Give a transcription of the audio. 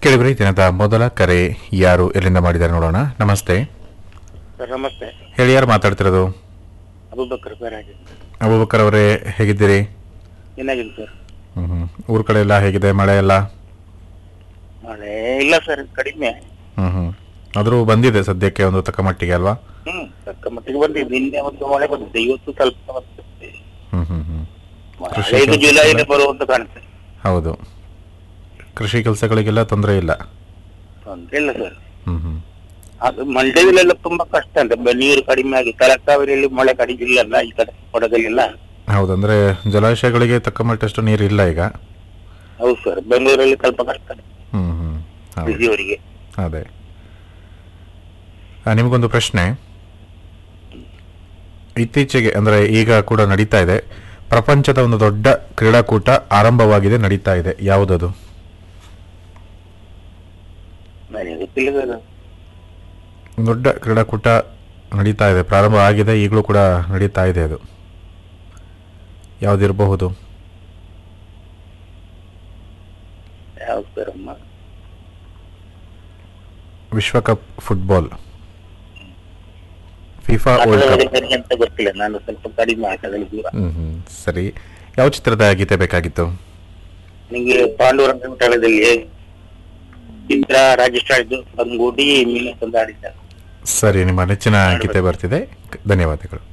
ಕೇಳಿದ್ರಿ ದಿನದ ಮೊದಲ ಕರೆ ಯಾರು ಎಲ್ಲಿಂದ ಮಾಡಿದ್ದಾರೆ ನೋಡೋಣ ನಮಸ್ತೆ ಸರ್ ನಮಸ್ತೆ ಹೇಳಿ ಯಾರು ಮಾತಾಡ್ತಿರೋದು ಅಬೂಬಕರ್ ಬೇರಾಗಿ ಅಬೂಬಕರ್ ಅವರೇ ಹೇಗಿದ್ದೀರಿ ಏನಾಗಿದೆ ಸರ್ ಹ್ಮ್ ಹ್ಮ್. ಊರ್ ಕಡೆ ಎಲ್ಲ ಹೇಗಿದೆ ಮಳೆ ಎಲ್ಲ ಮಳೆ ಇಲ್ಲ ಸರ್ ಕಡಿಮೆ ಹ್ಮ್ ಹ್ಮ್ ಆದ್ರೂ ಬಂದಿದೆ ಸದ್ಯಕ್ಕೆ ಒಂದು ತಕ್ಕ ಮಟ್ಟಿಗೆ ಅಲ್ವಾ ಹ್ಮ್ ತಕ್ಕ ಮಟ್ಟಿಗೆ ಬಂದಿದೆ ನಿನ್ನೆ ಒಂದು ಮಳೆ ಬಂದಿದೆ ಇವತ್ತು ಸ್ವಲ್ಪ ಬಂದಿದೆ. ಹ್ಮ್ ಹ್ಮ್ ಹ್ಮ್ ಕೃಷಿ ಮಳೆ ಇದು ಕೆಲಸ ಜುಲೈಲಿ ಬರುವಂತ ಕಾಣುತ್ತೆ ಹೌದು ಕೃಷಿ ಕೆಲಸಗಳಿಗೆಲ್ಲ ತೊಂದರೆ ಇಲ್ಲ ತೊಂದ್ರೆ ಇಲ್ಲ ಸರ್ ಹ್ಮ್ ಹ್ಮ್ ಅದು ಮಂಡ್ಯದಲ್ಲೆಲ್ಲ ತುಂಬಾ ಕಷ್ಟ ಅಂತ ಬ- ನೀರು ಕಡಿಮೆ ಆಗಿ ತಲಕಾವೇರಿಯಲ್ಲಿ ಮಳೆ ಕಡಿಮೆ ಇಲ್ಲಲ್ಲ ಈ ಕಡೆ ಕೊಡಗಲ್ಲೆಲ್ಲ ಹೌದು ಅಂದ್ರೆ ಜಲಾಶಯಗಳಿಗೆ ತಕ್ಕ ಮಟ್ಟಷ್ಟು ನೀರು ಇಲ್ಲ ಈಗ ಹೌದು ಸರ್ ಬೆಂಗಳೂರಲ್ಲಿ ಸ್ವಲ್ಪ ಕಷ್ಟ ಹ್ಮ್ ಹ್ಮ್ ಹೌದು ಕೃಷಿಯವರಿಗೆ ಅದೇ ಆ, ನಿಮಗೊಂದು ಪ್ರಶ್ನೆ ಇತ್ತೀಚೆಗೆ ಅಂದ್ರೆ ಈಗ ಕೂಡ ನಡೀತಾ ಇದೆ ಪ್ರಪಂಚದ ಒಂದು ದೊಡ್ಡ ಕ್ರೀಡಾಕೂಟ ಆರಂಭವಾಗಿದೆ ನಡೀತಾ ಇದೆ ಯಾವುದದು ನನಗೆ ಗೊತ್ತಿಲ್ಲ ಸರ್ ದೊಡ್ಡ ಕ್ರೀಡಾಕೂಟ ನಡೀತಾ ಇದೆ ಪ್ರಾರಂಭ ಆಗಿದೆ ಈಗಲೂ ಕೂಡ ನಡೀತಾ ಇದೆ ಅದು ಯಾವುದಿರಬಹುದು ಯಾವ್ದು ಸರ್ ಅಮ್ಮ ವಿಶ್ವಕಪ್ ಫುಟ್ಬಾಲ್ ಫಿಫಾ ವರ್ಲ್ಡ್ ಕಪ್ ನನಗೆ ಅಂತ ಗೊತ್ತಿಲ್ಲ ನಾನು ಸ್ವಲ್ಪ ಕಡಿಮೆ ಆಟದಲ್ಲಿ ದೂರ ಹ್ಮ್ ಹ್ಮ್ ಸರಿ ಯಾವ ಚಿತ್ರದ ಗೀತೆ ಬೇಕಾಗಿತ್ತು ನಿಂಗೆ ಪಾಂಡುರಂಗ ವಿಠಲದಲ್ಲಿ ಚಿತ್ರ ರಾಜೇಶ್ ಬಂಗೂಡಿ ಮೀನ ತಂದಾಡಿದ್ದಾರೆ ಸರಿ ನಿಮ್ಮ ನೆಚ್ಚಿನ ಗೀತೆ ಬರ್ತಿದೆ ಧನ್ಯವಾದಗಳು